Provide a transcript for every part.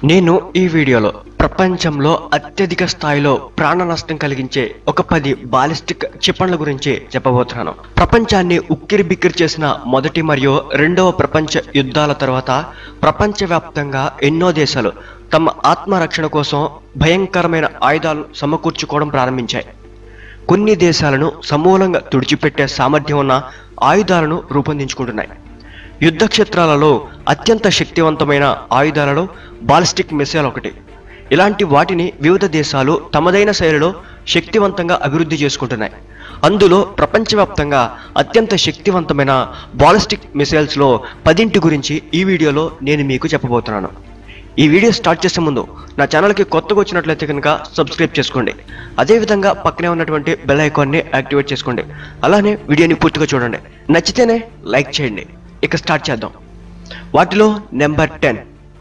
నేను ఈ వీడియోలో ప్రపంచంలో అత్యధిక స్థాయిలో ప్రాణ నష్టం కలిగించే ఒక పది బాలిస్టిక్ క్షిపణుల గురించి చెప్పబోతున్నాను ప్రపంచాన్ని ఉక్కిరి బిక్కిరి చేసిన మొదటి మరియు రెండవ ప్రపంచ యుద్ధాల తర్వాత ప్రపంచవ్యాప్తంగా ఎన్నో దేశాలు తమ ఆత్మరక్షణ కోసం భయంకరమైన ఆయుధాలు సమకూర్చుకోవడం ప్రారంభించాయి కొన్ని దేశాలను సమూలంగా తుడిచిపెట్టే సామర్థ్యం ఉన్న ఆయుధాలను రూపొందించుకుంటున్నాయి యుద్ధ క్షేత్రాలలో అత్యంత శక్తివంతమైన ఆయుధాలలో బాలిస్టిక్ మిసైల్ ఒకటి ఇలాంటి వాటిని వివిధ దేశాలు తమదైన శైలిలో శక్తివంతంగా అభివృద్ధి చేసుకుంటున్నాయి అందులో ప్రపంచవ్యాప్తంగా అత్యంత శక్తివంతమైన బాలిస్టిక్ మిసైల్స్లో పదింటి గురించి ఈ వీడియోలో నేను మీకు చెప్పబోతున్నాను ఈ వీడియో స్టార్ట్ చేసే ముందు నా ఛానల్కి కొత్తగా వచ్చినట్లయితే కనుక సబ్స్క్రైబ్ చేసుకోండి అదేవిధంగా పక్కనే ఉన్నటువంటి బెల్ ఐకాన్ని యాక్టివేట్ చేసుకోండి అలానే వీడియోని పూర్తిగా చూడండి నచ్చితేనే లైక్ చేయండి ఇక స్టార్ట్ చేద్దాం వాటిలో number ten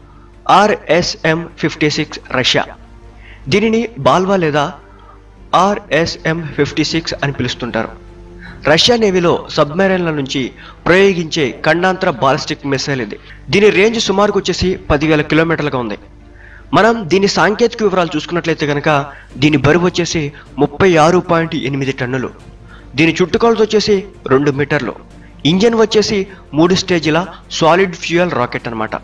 RSM fifty six Russia దీనిని బాల్వా లేదా ఆర్ఎస్ఎం ఫిఫ్టీ సిక్స్ అని పిలుస్తుంటారు రష్యా నేవీలో సబ్మెరైన్ల నుంచి ప్రయోగించే ఖండాంతర బాలిస్టిక్ మిసైల్ ఇది దీని రేంజ్ సుమారుకు వచ్చేసి పదివేల కిలోమీటర్లుగా ఉంది మనం దీని సాంకేతిక వివరాలు చూసుకున్నట్లయితే కనుక దీని బరువు వచ్చేసి ముప్పై ఆరు పాయింట్ ఎనిమిది టన్నులు దీని చుట్టుకొలత వచ్చేసి రెండు మీటర్లు ఇంజన్ వచ్చేసి మూడు స్టేజీల సాలిడ్ ఫ్యూయల్ రాకెట్ అన్నమాట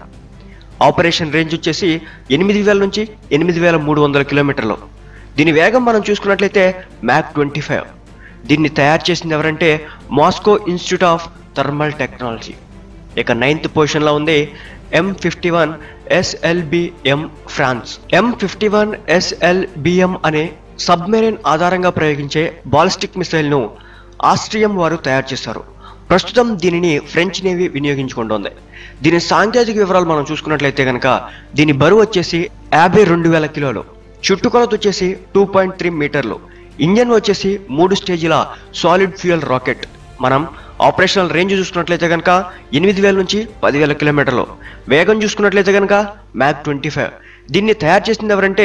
ఆపరేషన్ రేంజ్ వచ్చేసి ఎనిమిది వేల నుంచి ఎనిమిది వేల మూడు వందల కిలోమీటర్లు దీని వేగం మనం చూసుకున్నట్లయితే మ్యాక్ ట్వంటీ ఫైవ్ దీన్ని తయారు చేసింది ఎవరంటే Moscow Institute of Thermal Technology ఇక నైన్త్ పొజిషన్లో ఉంది M fifty one SLBM France M fifty one SLBM అనే సబ్మెరైన్ ఆధారంగా ప్రయోగించే బాలిస్టిక్ మిసైల్ను ఆస్ట్రియం వారు తయారు చేశారు ప్రస్తుతం దీనిని ఫ్రెంచ్ నేవీ వినియోగించుకుంటోంది దీని సాంకేతిక వివరాలు మనం చూసుకున్నట్లయితే కనుక దీని బరువు వచ్చేసి యాభై రెండు వేల కిలోలు చుట్టుకొలత వచ్చేసి టూ పాయింట్ త్రీ మీటర్లు ఇంజన్ వచ్చేసి మూడు స్టేజీల సాలిడ్ ఫ్యూయల్ రాకెట్ మనం ఆపరేషనల్ రేంజ్ చూసుకున్నట్లయితే కనుక ఎనిమిది వేల నుంచి పదివేల కిలోమీటర్లు వేగం చూసుకున్నట్లయితే కనుక మ్యాక్ ట్వంటీ ఫైవ్ దీన్ని తయారు చేసింది ఎవరంటే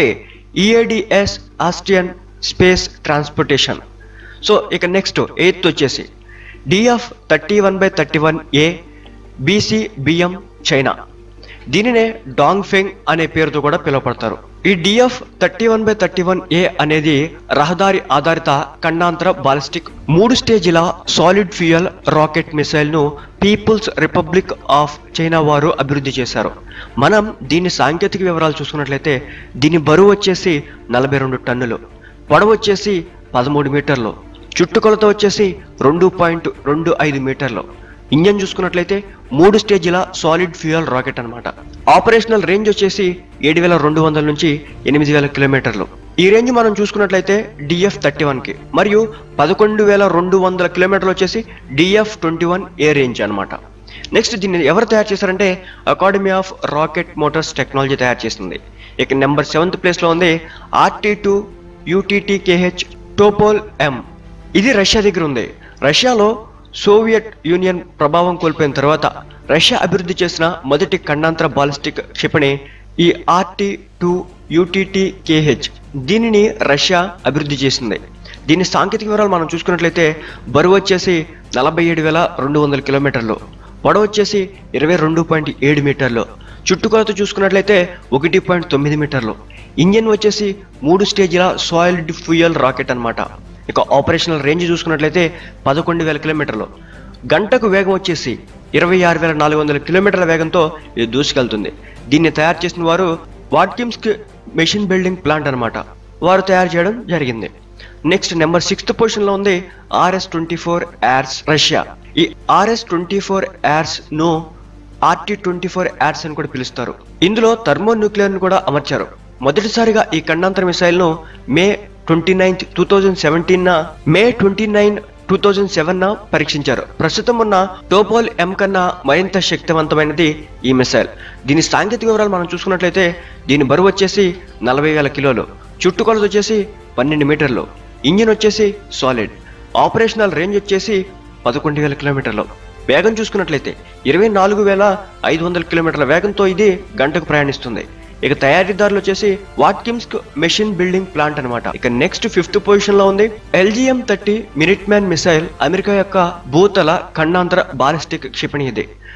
EADS Astrium space transportation so ఇక నెక్స్ట్ ఎయిత్ వచ్చేసి DF thirty one by thirty one A ICBM China దీనినే డాంగ్ ఫెంగ్ అనే పేరుతో కూడా పిలువపడతారు ఈ DF thirty one by thirty one A అనేది రహదారి ఆధారిత ఖండాంతర బాలిస్టిక్ మూడు స్టేజీల సాలిడ్ ఫ్యూయల్ రాకెట్ మిసైల్ ను పీపుల్స్ రిపబ్లిక్ ఆఫ్ చైనా వారు అభివృద్ధి చేశారు మనం దీని సాంకేతిక వివరాలు చూసుకున్నట్లయితే దీని బరువు వచ్చేసి నలభై రెండు టన్నులు పొడవు వచ్చేసి పదమూడు మీటర్లు చుట్టుకొలత వచ్చేసి రెండు పాయింట్ రెండు ఐదు మీటర్లు ఇంజన్ చూసుకున్నట్లయితే మూడు స్టేజీల సాలిడ్ ఫ్యూయల్ రాకెట్ అన్నమాట ఆపరేషనల్ రేంజ్ వచ్చేసి ఏడు వేల రెండు వందల నుంచి ఎనిమిది వేల కిలోమీటర్లు ఈ రేంజ్ మనం చూసుకున్నట్లయితే డిఎఫ్ థర్టీ వన్కి మరియు పదకొండు వేల రెండు వందల కిలోమీటర్లు వచ్చేసి DF twenty one A range అనమాట నెక్స్ట్ దీన్ని ఎవరు తయారు చేశారంటే Academy of Rocket Motors Technology తయారు చేస్తుంది ఇక నెంబర్ సెవెంత్ ప్లేస్లో ఉంది ఆర్టీ టూ యూటీటీకేహెచ్ టోపోల్ ఎం ఇది రష్యా దగ్గర ఉంది రష్యాలో సోవియట్ యూనియన్ ప్రభావం కోల్పోయిన తర్వాత రష్యా అభివృద్ధి చేసిన మొదటి ఖండాంతర బాలిస్టిక్ క్షిపణి ఈ ఆర్టీ టూ యూటీటీకేహెచ్ దీనిని రష్యా అభివృద్ధి చేసింది దీని సాంకేతిక వివరాలు మనం చూసుకున్నట్లయితే బరువు వచ్చేసి నలభై ఏడు వేల రెండు వందల కిలోమీటర్లు పొడవు వచ్చేసి ఇరవై రెండు పాయింట్ ఏడు మీటర్లు చుట్టుకొలత చూసుకున్నట్లయితే ఒకటి పాయింట్ తొమ్మిది మీటర్లు ఇంజన్ వచ్చేసి మూడు స్టేజీల సాయిల్డ్ ఫ్యూయల్ రాకెట్ అన్నమాట ఇక ఆపరేషనల్ రేంజ్ చూసుకున్నట్లయితే పదకొండు వేల కిలోమీటర్లు గంటకు వేగం వచ్చేసి ఇరవై ఆరు వేల నాలుగు వందల కిలోమీటర్ల వేగంతో ఇది దూసుకెళ్తుంది దీన్ని తయారు చేసిన వారు వాట్కిమ్స్క్ మెషిన్ బిల్డింగ్ ప్లాంట్ అన్నమాట వారు తయారు చేయడం జరిగింది నెక్స్ట్ నెంబర్ సిక్స్త్ పొజిషన్లో ఉంది RS twenty four Yars Russia ఈ ఆర్ఎస్ ట్వంటీ ఫోర్ యార్స్ ను ఆర్టీ ట్వంటీ ఫోర్ యాడ్స్ అని కూడా పిలుస్తారు ఇందులో థర్మో న్యూక్లియర్ ను కూడా అమర్చారు మొదటిసారిగా ఈ ఖండాంతర మిసైల్ ను May twenty ninth two thousand seventeen May twenty nine two thousand seven పరీక్షించారు ప్రస్తుతం ఉన్న టోపోల్ ఎం కన్నా మరింత శక్తివంతమైనది ఈ మిసైల్ దీని సాంకేతిక వివరాలు మనం చూసుకున్నట్లయితే దీని బరువు వచ్చేసి నలభై వేల కిలోలు చుట్టుకొలత వచ్చేసి పన్నెండు మీటర్లు ఇంజిన్ వచ్చేసి సాలిడ్ ఆపరేషనల్ రేంజ్ వచ్చేసి పదకొండు వేల కిలోమీటర్లు వేగం చూసుకున్నట్లయితే ఇరవై నాలుగు వేల ఐదు వందల కిలోమీటర్ల వేగంతో ఇది గంటకు ప్రయాణిస్తుంది ఇక తయారీదారులు వచ్చేసి వాట్కిమ్స్ మెషిన్ బిల్డింగ్ ప్లాంట్ అన్నమాట ఇక నెక్స్ట్ ఫిఫ్త్ పొజిషన్ లో ఉంది LGM thirty Minuteman missile America యొక్క భూతల ఖండాంతర బాలిస్టిక్ క్షిపణి ఇది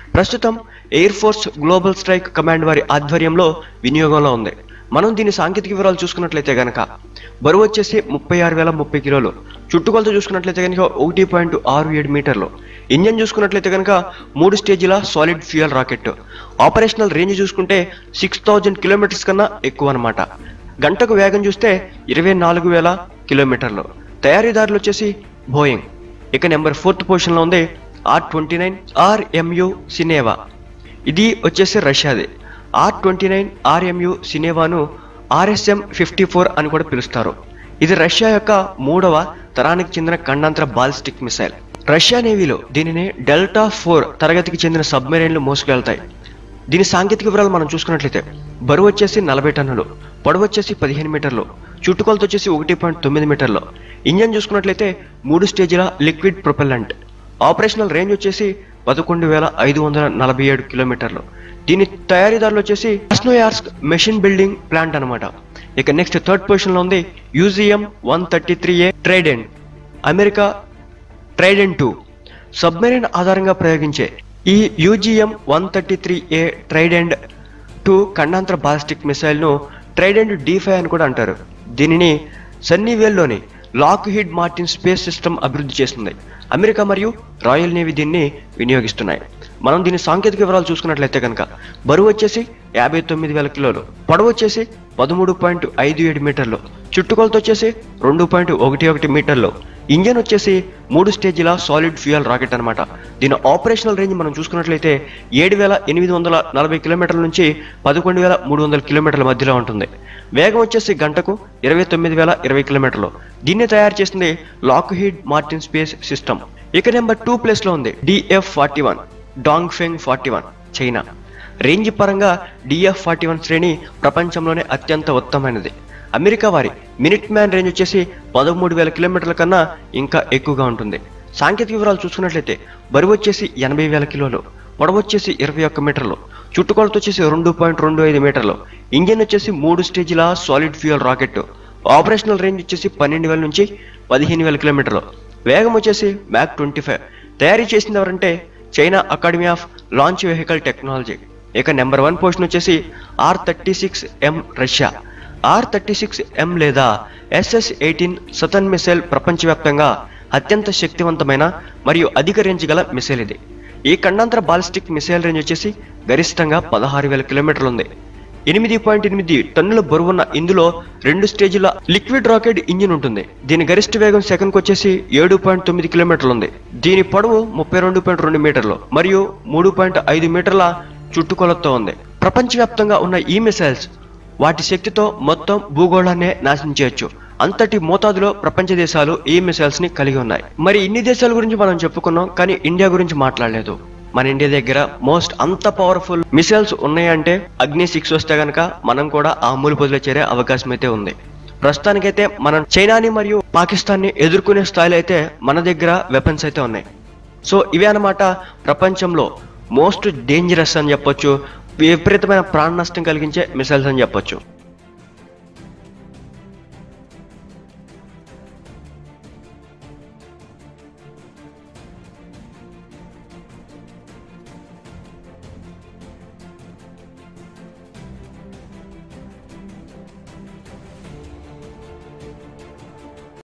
ప్రస్తుతం Air Force Global Strike Command వారి ఆధ్వర్యంలో వినియోగంలో ఉంది మనం దీని సాంకేతిక వివరాలు చూసుకున్నట్లయితే గనక బరువు వచ్చేసి ముప్పై ఆరు వేల ముప్పై కిలోలు చుట్టుకొలత చూసుకున్నట్లయితే కనుక ఒకటి పాయింట్ ఆరు ఏడు మీటర్లు ఇంజన్ చూసుకున్నట్లయితే కనుక మూడు స్టేజీల solid fuel rocket operational range చూసుకుంటే సిక్స్ థౌజండ్ కిలోమీటర్స్ కన్నా ఎక్కువ అనమాట గంటకు వేగం చూస్తే ఇరవై నాలుగు వేల కిలోమీటర్లు తయారీదారులు వచ్చేసి బోయింగ్ ఇక నెంబర్ ఫోర్త్ పొజిషన్లో ఉంది R twenty nine RMU Sineva ఇది వచ్చేసి రష్యాది ఆర్ ట్వంటీ నైన్ ఆర్ఎంయు సినేవాను ఆర్ఎస్ఎం ఫిఫ్టీ ఫోర్ అని కూడా పిలుస్తారు ఇది రష్యా యొక్క మూడవ తరానికి చెందిన ఖండాంతర బాలిస్టిక్ మిసైల్ రష్యా నేవీలో దీనిని డెల్టా ఫోర్ తరగతికి చెందిన సబ్మెరైన్లు మోసుకెళ్తాయి దీని సాంకేతిక వివరాలు మనం చూసుకున్నట్లయితే బరువు వచ్చేసి నలభై టన్నులు పొడవు వచ్చేసి పదిహేను మీటర్లు చుట్టుకొలత వచ్చేసి ఒకటి పాయింట్ తొమ్మిది మీటర్లు ఇంజన్ చూసుకున్నట్లయితే మూడు స్టేజీల లిక్విడ్ ప్రొపెల్లెంట్ ఆపరేషనల్ రేంజ్ వచ్చేసి పదకొండు వేల ఐదు వందల నలభై ఏడు కిలోమీటర్లు దీని తయారీదారులు వచ్చేసి అస్నోయార్స్క్ మెషిన్ బిల్డింగ్ ప్లాంట్ అనమాట ఇక నెక్స్ట్ థర్డ్ పొజిషన్లో ఉంది UGM one thirty three A trident America trident two submarine ఆధారంగా ప్రయోగించే ఈ UGM one thirty three A trident two ఖండాంతర బాలిస్టిక్ మిసైల్ను ట్రైడెంట్ డి ఫైవ్ అని కూడా అంటారు దీనిని సన్నీవేల్లోని Lockheed Martin space system అభివృద్ధి చేస్తుంది అమెరికా మరియు రాయల్ నేవీ దీన్ని వినియోగిస్తున్నాయి మనం దీని సాంకేతిక వివరాలు చూసుకున్నట్లయితే కనుక బరువు వచ్చేసి యాభై తొమ్మిది వేల కిలోలు పొడవు వచ్చేసి పదమూడు పాయింట్ ఐదు ఏడు మీటర్లు చుట్టుకొలత వచ్చేసి రెండు పాయింట్ ఒకటి ఒకటి మీటర్లు ఇంజన్ వచ్చేసి మూడు స్టేజీల సాలిడ్ ఫ్యూయల్ రాకెట్ అనమాట దీని ఆపరేషనల్ రేంజ్ మనం చూసుకున్నట్లయితే ఏడు వేల ఎనిమిది వందల నలభై కిలోమీటర్ల నుంచి పదకొండు వేల మూడు వందల కిలోమీటర్ల మధ్యలో ఉంటుంది వేగం వచ్చేసి గంటకు ఇరవై తొమ్మిది వేల ఇరవై కిలోమీటర్లు దీన్ని తయారు చేసింది Lockheed Martin space system ఇక నెంబర్ టూ ప్లేస్లో ఉంది DF forty one Dong Feng forty one China range పరంగా డిఎఫ్ ఫార్టీ వన్ శ్రేణి ప్రపంచంలోనే అత్యంత ఉత్తమమైనది అమెరికా వారి మినిట్ మ్యాన్ రేంజ్ వచ్చేసి పదమూడు వేల కిలోమీటర్ల కన్నా ఇంకా ఎక్కువగా ఉంటుంది సాంకేతిక వివరాలు చూసుకున్నట్లయితే బరువు వచ్చేసి ఎనభై వేల కిలోలు పొడవు వచ్చేసి ఇరవై ఒక్క మీటర్లు చుట్టుకొలత వచ్చేసి రెండు పాయింట్ రెండు ఐదు మీటర్లు ఇంజిన్ వచ్చేసి మూడు స్టేజీల solid fuel rocket operational range వచ్చేసి పన్నెండు వేల నుంచి పదిహేను వేల కిలోమీటర్లు వేగం వచ్చేసి మ్యాక్ ట్వంటీ ఫైవ్ తయారీ చేసింది ఎవరంటే China academy of launch vehicle technology ఇక నెంబర్ వన్ పొజిషన్ వచ్చేసి R thirty six M Russia R thirty six M లేదా ఎస్ఎస్ ఎయిటీన్ సతన్ మిసైల్ ప్రపంచవ్యాప్తంగా అత్యంత శక్తివంతమైన మరియు అధిక రేంజ్ గల మిసైల్ ఇది ఈ ఖండాంతర బాలిస్టిక్ మిసైల్ రేంజ్ వచ్చేసి గరిష్టంగా పదహారు వేల కిలోమీటర్లు ఉంది ఎనిమిది పాయింట్ ఎనిమిది టన్నుల బరువున్న ఇందులో రెండు స్టేజీల లిక్విడ్ రాకెట్ ఇంజిన్ ఉంటుంది దీని గరిష్ట వేగం సెకండ్కి వచ్చేసి ఏడు పాయింట్ తొమ్మిది కిలోమీటర్లు ఉంది దీని పొడవు ముప్పై రెండు పాయింట్ రెండు మీటర్లు మరియు మూడు పాయింట్ ఐదు మీటర్ల చుట్టుకొలతతో ఉంది ప్రపంచవ్యాప్తంగా ఉన్న ఈ మిసైల్స్ వాటి శక్తితో మొత్తం భూగోళాన్నే నాశనం చేయొచ్చు అంతటి మోతాదులో ప్రపంచ దేశాలు ఈ మిసైల్స్ ని కలిగి ఉన్నాయి మరి ఇన్ని దేశాల గురించి మనం చెప్పుకున్నాం కానీ ఇండియా గురించి మాట్లాడలేదు మన ఇండియా దగ్గర మోస్ట్ అంత పవర్ఫుల్ మిసైల్స్ ఉన్నాయంటే అగ్ని సిక్స్ వస్తే గనక మనం కూడా ఆ మూల పొదిలో చేరే అవకాశం అయితే ఉంది ప్రస్తుతానికైతే మనం చైనాని మరియు పాకిస్తాన్ని ఎదుర్కొనే స్థాయిలో అయితే మన దగ్గర వెపన్స్ అయితే ఉన్నాయి సో ఇవే అన్నమాట ప్రపంచంలో మోస్ట్ డేంజరస్ అని చెప్పొచ్చు విపరీతమైన ప్రాణ నష్టం కలిగించే మిసైల్స్ అని చెప్పొచ్చు